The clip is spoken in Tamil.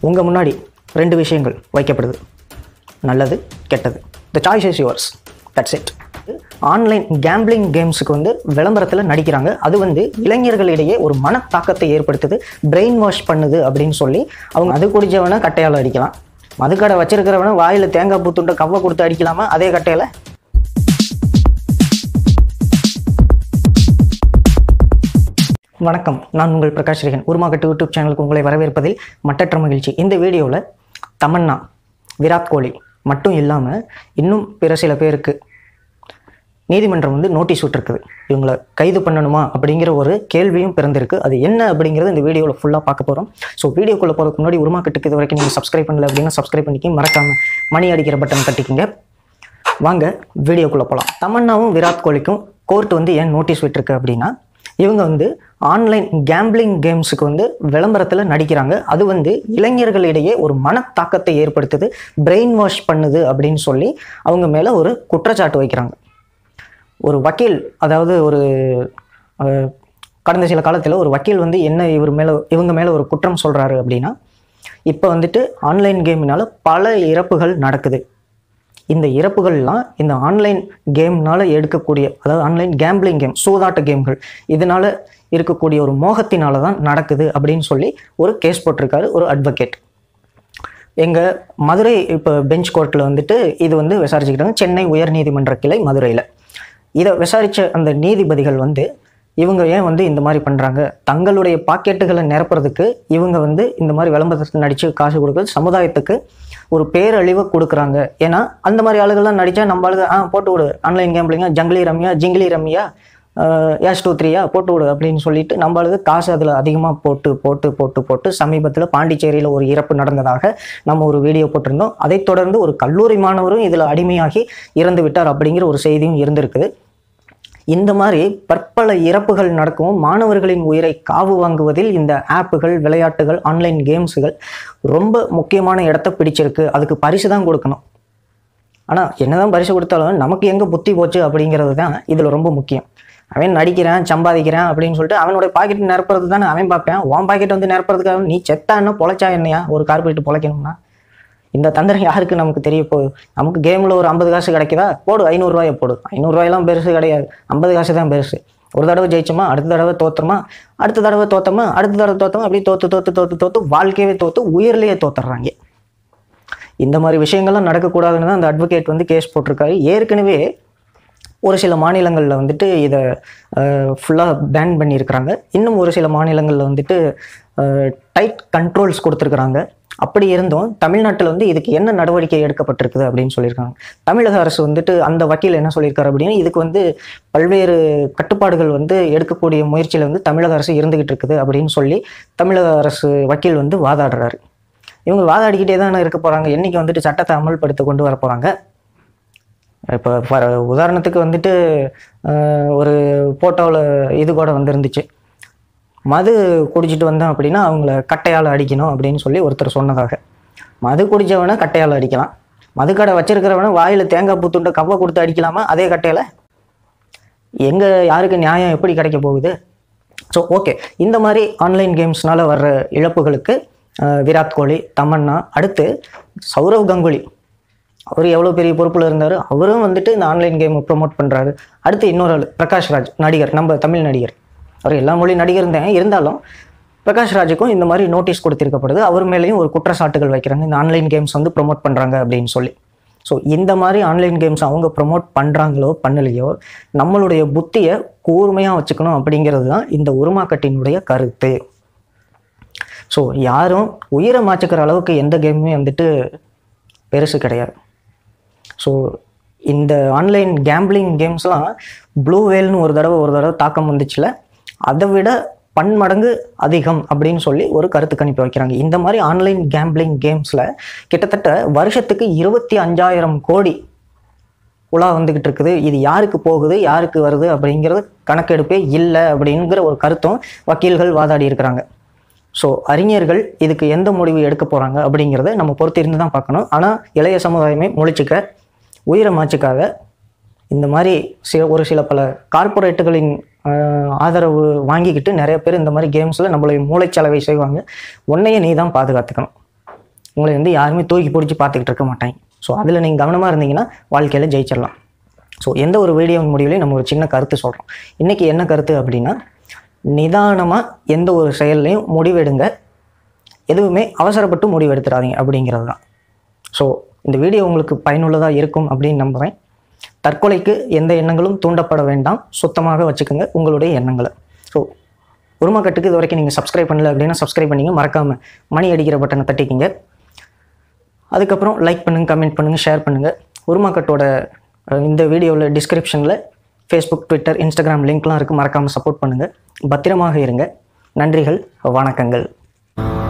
உங்கள் முன்னாடி ரெண்டு விஷயங்கள் வைக்கப்படுது நல்லது கெட்டது the choice is yours that's it online gambling கேம்ஸுக்கு வந்து விளம்பரத்தில் நடிக்கிறாங்க அது வந்து இளைஞர்களிடையே ஒரு மனத்தாக்கத்தை ஏற்படுத்துது பிரெயின் வாஷ் பண்ணுது அப்படின்னு சொல்லி அவங்க அது குடிச்சவனை கட்டையால் அடிக்கலாம் மதுக்கடை வச்சிருக்கிறவனை வாயில் தேங்காய் பூத்துண்ட கவ்வை கொடுத்து அடிக்கலாமா அதே கட்டையில் வணக்கம் நான் உங்கள் பிரகாஷ் ரேகன் உருமாகட்டு யூடியூப் சேனலுக்கு உங்களை வரவேற்பதில் மட்டற்ற மகிழ்ச்சி இந்த வீடியோவில் தமன்னா விராட் கோலி மட்டும் இல்லாமல் இன்னும் பிற சில பேருக்கு நீதிமன்றம் வந்து நோட்டீஸ் விட்டுருக்குது இவங்களை கைது பண்ணணுமா அப்படிங்கிற ஒரு கேள்வியும் பிறந்திருக்கு அது என்ன அப்படிங்கிறது இந்த வீடியோவில் ஃபுல்லாக பார்க்க போகிறோம் ஸோ வீடியோக்குள்ளே போகிறதுக்கு முன்னாடி உருமாக்கட்டுக்கு இது வரைக்கும் நீங்கள் சப்ஸ்கிரைப் பண்ணல அப்படின்னா சப்ஸ்கிரைப் பண்ணிக்கி மறக்காமல் மணி அடிக்கிற பட்டன் தட்டிக்கிங்க வாங்க வீடியோக்குள்ளே போகலாம் தமன்னாவும் விராட் கோலிக்கும் கோர்ட் வந்து ஏன் நோட்டீஸ் விட்டுருக்கு அப்படின்னா இவங்க வந்து ஆன்லைன் கேம்பிளிங் கேம்ஸுக்கு வந்து விளம்பரத்தில் நடிக்கிறாங்க அது வந்து இளைஞர்களிடையே ஒரு மனத்தாக்கத்தை ஏற்படுத்துது பிரெயின் வாஷ் பண்ணுது அப்படின்னு சொல்லி அவங்க மேலே ஒரு குற்றச்சாட்டு வைக்கிறாங்க ஒரு வக்கீல் அதாவது ஒரு அஹ், கடந்த சில காலத்தில் ஒரு வக்கீல் வந்து என்ன இவர் மேலே இவங்க மேலே ஒரு குற்றம் சொல்கிறாரு அப்படின்னா இப்போ வந்துட்டு ஆன்லைன் கேமினால பல இறப்புகள் நடக்குது இந்த இறப்புகள்லாம் இந்த ஆன்லைன் கேம்னால எடுக்கக்கூடிய அதாவது ஆன்லைன் கேம்பிளிங் கேம் சூதாட்ட கேம்கள் இதனால இருக்கக்கூடிய ஒரு மோகத்தினால தான் நடக்குது அப்படின்னு சொல்லி ஒரு கேஸ் போட்டிருக்காரு ஒரு அட்வொகேட் எங்கள் மதுரை இப்போ பெஞ்ச் கோர்ட்டில் வந்துட்டு இது வந்து விசாரிச்சுக்கிட்டாங்க சென்னை உயர்நீதிமன்ற கிளை மதுரையில் இதை விசாரித்த அந்த நீதிபதிகள் வந்து இவங்க ஏன் வந்து இந்த மாதிரி பண்ணுறாங்க தங்களுடைய பாக்கெட்டுகளை நிரப்புறதுக்கு இவங்க வந்து இந்த மாதிரி விளம்பரத்தில் நடித்து காசு கொடுக்குறது சமுதாயத்துக்கு ஒரு பேரழிவை கொடுக்குறாங்க ஏன்னா அந்த மாதிரி ஆளுகள்லாம் நடித்தா நம்ம ஆளுங்க ஆ போட்டு விடு ஆன்லைன் கேம்பிளிங்கா Junglee rummy Junglee rummy ace two த்ரீயா போட்டு விடு அப்படின்னு சொல்லிட்டு நம்மளுக்கு காசு அதில் அதிகமாக போட்டு போட்டு போட்டு போட்டு சமீபத்தில் பாண்டிச்சேரியில் ஒரு இறப்பு நடந்ததாக நம்ம ஒரு வீடியோ போட்டிருந்தோம் அதைத் தொடர்ந்து ஒரு கல்லூரி மாணவரும் இதில் அடிமையாகி இறந்து விட்டார் அப்படிங்கிற ஒரு செய்தியும் இருந்திருக்குது இந்த மாதிரி பற்பல இறப்புகள் நடக்கவும் மாணவர்களின் உயிரை காவு வாங்குவதில் இந்த ஆப்புகள் விளையாட்டுகள் ஆன்லைன் கேம்ஸுகள் ரொம்ப முக்கியமான இடத்த பிடிச்சிருக்கு அதுக்கு பரிசு தான் கொடுக்கணும் ஆனால் என்னதான் பரிசு கொடுத்தாலும் நமக்கு எங்கே புத்தி போச்சு அப்படிங்கிறது தான் இதில் ரொம்ப முக்கியம் அவன் நடிக்கிறான் சம்பாதிக்கிறான் அப்படின்னு சொல்லிட்டு அவனோட பாக்கெட் நிரப்புறது தானே அவன் பார்ப்பேன் உன் பாக்கெட் வந்து நிரப்புறதுக்காக நீ செத்தா என்ன பொழைச்சா என்னையா ஒரு கார்பரேட் பொழைக்கணும்னா இந்த தந்திரம் யாருக்கு நமக்கு தெரிய போகுது நமக்கு கேமில் ஒரு ஐம்பது காசு கிடைக்குதா போடு ஐநூறுரூவாயை போடு ஐநூறுரூவாயெல்லாம் பெருசு கிடையாது ஐம்பது காசு தான் பெருசு ஒரு தடவை ஜெயிச்சோமா அடுத்த தடவை தோத்துறோமா அடுத்த தடவை தோத்தோமா அடுத்த தடவை தோத்தோமா அப்படியே தோத்து தோத்து தோத்து தோத்து வாழ்க்கையவே தோத்து உயிர்லேயே தோத்துறாங்க இந்த மாதிரி விஷயங்கள்லாம் நடக்கக்கூடாதுன்னு தான் அந்த அட்வொகேட் வந்து கேஸ் போட்டிருக்காரு ஏற்கனவே ஒரு சில மாநிலங்களில் வந்துட்டு இதை ஃபுல்லாக பேன் பண்ணியிருக்கிறாங்க இன்னும் ஒரு சில மாநிலங்களில் வந்துட்டு டைட் கண்ட்ரோல்ஸ் கொடுத்துருக்குறாங்க அப்படி இருந்தும் தமிழ்நாட்டில் வந்து இதுக்கு என்ன நடவடிக்கை எடுக்கப்பட்டிருக்குது அப்படின்னு சொல்லியிருக்காங்க தமிழக அரசு வந்துட்டு அந்த வக்கீல் என்ன சொல்லியிருக்காரு அப்படின்னா இதுக்கு வந்து பல்வேறு கட்டுப்பாடுகள் வந்து எடுக்கக்கூடிய முயற்சியில் வந்து தமிழக அரசு இருந்துகிட்டு இருக்குது அப்படின்னு சொல்லி தமிழக அரசு வக்கீல் வந்து வாதாடுறாரு இவங்க வாதாடிக்கிட்டே தான் இருக்க போகிறாங்க என்னைக்கு வந்துட்டு சட்டத்தை அமல்படுத்த கொண்டு வர போகிறாங்க இப்போ ஃபார் உதாரணத்துக்கு வந்துட்டு அஹ், ஒரு போட்டோவில் இது கூட வந்துருந்துச்சு மது குடிச்சிட்டு வந்தோம் அப்படின்னா அவங்கள கட்டையால் அடிக்கணும் அப்படின்னு சொல்லி ஒருத்தர் சொன்னதாக மது குடித்தவனை கட்டையால் அடிக்கலாம் மதுக்கடை வச்சிருக்கிறவனை வாயில் தேங்காய் பூத்துண்ட கவ்வை கொடுத்து அடிக்கலாமா அதே கட்டையில் எங்கே யாருக்கு நியாயம் எப்படி கிடைக்க போகுது ஸோ ஓகே இந்த மாதிரி ஆன்லைன் கேம்ஸ்னால வர்ற இழப்புகளுக்கு அஹ், விராட் கோலி தமன்னா அடுத்து சௌரவ் கங்குலி அவர் எவ்வளோ பெரிய பொறுப்பில் இருந்தார் அவரும் வந்துட்டு இந்த ஆன்லைன் கேமை ப்ரொமோட் பண்ணுறாரு அடுத்து இன்னொரு ஆள் பிரகாஷ் ராஜ் நடிகர் நம்ம தமிழ் நடிகர் அவர் எல்லா மொழி நடிகர் தான் இருந்தாலும் பிரகாஷ் ராஜுக்கும் இந்த மாதிரி நோட்டீஸ் கொடுத்திருக்கப்படுது அவர் மேலேயும் ஒரு குற்றச்சாட்டுகள் வைக்கிறாங்க இந்த ஆன்லைன் கேம்ஸ் வந்து ப்ரொமோட் பண்ணுறாங்க அப்படின்னு சொல்லி ஸோ இந்த மாதிரி ஆன்லைன் கேம்ஸ் அவங்க ப்ரொமோட் பண்ணுறாங்களோ பண்ணலையோ நம்மளுடைய புத்தியை கூர்மையாக வச்சுக்கணும் அப்படிங்கிறது தான் இந்த உருமாக்கட்டினுடைய கருத்து ஸோ யாரும் உயிரை மாச்சுக்கிற அளவுக்கு எந்த கேமுமே வந்துட்டு பெருசு கிடையாது ஸோ இந்த ஆன்லைன் கேம்பிளிங் கேம்ஸ்லாம் ப்ளூ வேல்னு ஒரு தடவை ஒரு தடவை தாக்கம் வந்துச்சுல அதை விட பன்மடங்கு அதிகம் அப்படின்னு சொல்லி ஒரு கருத்து கணிப்பு வைக்கிறாங்க இந்த மாதிரி ஆன்லைன் கேம்பிளிங் கேம்ஸில் கிட்டத்தட்ட வருஷத்துக்கு இருபத்தி அஞ்சாயிரம் கோடி உலா வந்துக்கிட்டு இருக்குது இது யாருக்கு போகுது யாருக்கு வருது அப்படிங்கிறது கணக்கெடுப்பே இல்லை அப்படிங்கிற ஒரு கருத்தும் வக்கீல்கள் வாதாடி இருக்கிறாங்க ஸோ அறிஞர்கள் இதுக்கு எந்த முடிவு எடுக்க போகிறாங்க அப்படிங்கிறத நம்ம பொறுத்திருந்து தான் பார்க்கணும் ஆனால் இளைய சமுதாயமே முழிச்சுக்க உயிரை மாச்சுக்காக இந்த மாதிரி சில ஒரு சில பல கார்ப்பரேட்டுகளின் ஆஹ், ஆதரவு வாங்கிக்கிட்டு நிறைய பேர் இந்த மாதிரி கேம்ஸில் நம்மளுடைய மூளைச்சலவை செய்வாங்க உன்னையே நீ தான் பாதுகாத்துக்கணும் உங்களை வந்து யாருமே தூக்கி பிடிச்சி பார்த்துக்கிட்டு இருக்க மாட்டாங்க ஸோ அதில் நீங்கள் கவனமாக இருந்தீங்கன்னா வாழ்க்கையில் ஜெயிச்சிடலாம் ஸோ எந்த ஒரு வீடியோ முடிவுலையும் நம்ம ஒரு சின்ன கருத்து சொல்கிறோம் இன்றைக்கி என்ன கருத்து அப்படின்னா நிதானமாக எந்த ஒரு செயல்லையும் முடிவெடுங்க எதுவுமே அவசரப்பட்டு முடிவு எடுத்துடாதீங்க அப்படிங்கிறது தான் ஸோ இந்த வீடியோ உங்களுக்கு பயனுள்ளதாக இருக்கும் அப்படின்னு நம்புகிறேன் தற்கொலைக்கு எந்த எண்ணங்களும் தூண்டப்பட வேண்டாம் சுத்தமாக வச்சுக்கோங்க உங்களுடைய எண்ணங்களை ஸோ உருமாக்கட்டுக்கு இது வரைக்கும் நீங்கள் சப்ஸ்கிரைப் பண்ணல அப்படின்னா சப்ஸ்கிரைப் பண்ணிங்க மறக்காமல் மணி அடிக்கிற பட்டனை தட்டிக்கிங்க அதுக்கப்புறம் லைக் பண்ணுங்கள் கமெண்ட் பண்ணுங்கள் ஷேர் பண்ணுங்கள் உருமாக்கட்டோட அஹ், இந்த வீடியோவில் டிஸ்கிரிப்ஷனில் ஃபேஸ்புக் ட்விட்டர் இன்ஸ்டாகிராம் லிங்க்லாம் இருக்குது மறக்காமல் சப்போர்ட் பண்ணுங்கள் பத்திரமாக இருங்க நன்றிகள் வணக்கங்கள்